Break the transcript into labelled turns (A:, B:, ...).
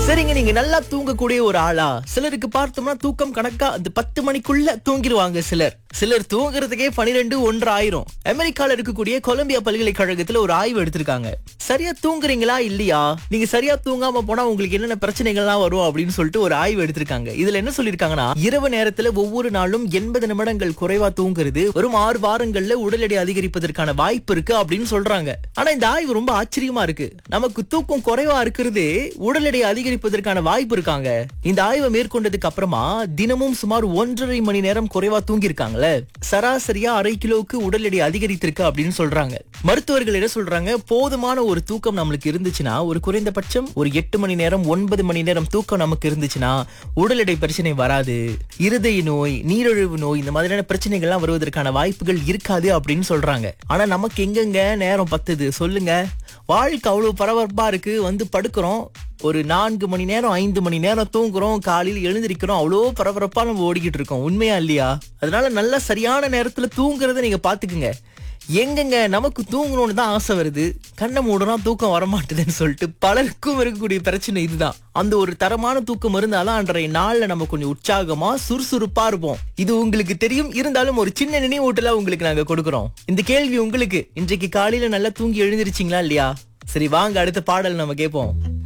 A: சரிங்க நீங்க நல்லா தூங்கக்கூடிய ஒரு ஆளா சிலருக்கு பார்த்தோம்னா தூக்கம் கணக்கா அந்த பத்து மணிக்குள்ள தூங்கிடுவாங்க சிலர் சிலர் தூங்குறதுக்கே பனிரெண்டு ஒன்று ஆயிரும் அமெரிக்கால இருக்கக்கூடிய கொலம்பியா பல்கலைக்கழகத்துல ஒரு ஆய்வு எடுத்திருக்காங்க சரியா தூங்குறீங்களா இல்லையா நீங்க சரியா தூங்காம போனா உங்களுக்கு என்னென்ன பிரச்சனைகள்லாம் வரும் அப்படின்னு சொல்லிட்டு ஒரு ஆய்வு எடுத்திருக்காங்க இதுல என்ன சொல்லிருக்காங்கன்னா இரவு நேரத்துல ஒவ்வொரு நாளும் எண்பது நிமிடங்கள் குறைவா தூங்குறது வெறும் ஆறு வாரங்கள்ல உடல் எடை அதிகரிப்பதற்கான வாய்ப்பு இருக்கு அப்படின்னு சொல்றாங்க ஆனா இந்த ஆய்வு ரொம்ப ஆச்சரியமா இருக்கு நமக்கு தூக்கம் குறைவா இருக்கிறது உடல் எடை அதிகரிப்பதற்கான வாய்ப்பு இருக்காங்க இந்த ஆய்வை மேற்கொண்டதுக்கு அப்புறமா தினமும் சுமார் ஒன்றரை மணி நேரம் குறைவா தூங்கி இருக்காங்கல்ல சராசரியா அரை கிலோவுக்கு உடல் எடை அதிகரித்திருக்கு அப்படின்னு சொல்றாங்க மருத்துவர்கள் என்ன சொல்றாங்க போதுமான ஒரு தூக்கம் நம்மளுக்கு இருந்துச்சுன்னா ஒரு குறைந்தபட்சம் ஒரு எட்டு மணி நேரம் ஒன்பது மணி நேரம் தூக்கம் நமக்கு இருந்துச்சுன்னா உடல் எடை பிரச்சனை வராது இருதய நோய் நீரிழிவு நோய் இந்த மாதிரியான பிரச்சனைகள்லாம் வருவதற்கான வாய்ப்புகள் இருக்காது அப்படின்னு சொல்றாங்க ஆனா நமக்கு எங்கெங்க நேரம் பத்துது சொல்லுங்க வாழ்க்கை அவ்வளவு பரபரப்பா இருக்கு வந்து படுக்கிறோம் ஒரு நான்கு மணி நேரம் ஐந்து மணி நேரம் தூங்குறோம் காலையில் எழுந்திருக்கிறோம் அவ்வளோ பரபரப்பா நம்ம ஓடிக்கிட்டு இருக்கோம் உண்மையா இல்லையா அதனால நல்ல சரியான நேரத்துல தூங்குறத நீங்க பாத்துக்குங்க எங்கெங்க நமக்கு தூங்கணும்னு தான் ஆசை வருது கண்ணை மூடனா தூக்கம் வரமாட்டுதுன்னு சொல்லிட்டு பலருக்கும் இருக்கக்கூடிய பிரச்சனை இதுதான் அந்த ஒரு தரமான தூக்கம் இருந்தாலும் அன்றைய நாள்ல நம்ம கொஞ்சம் உற்சாகமா சுறுசுறுப்பா இருப்போம் இது உங்களுக்கு தெரியும் இருந்தாலும் ஒரு சின்ன நினைவூட்டலா உங்களுக்கு நாங்க கொடுக்குறோம் இந்த கேள்வி உங்களுக்கு இன்றைக்கு காலையில நல்லா தூங்கி எழுந்திருச்சீங்களா இல்லையா சரி வாங்க அடுத்த பாடல் நம்ம கேட்போம்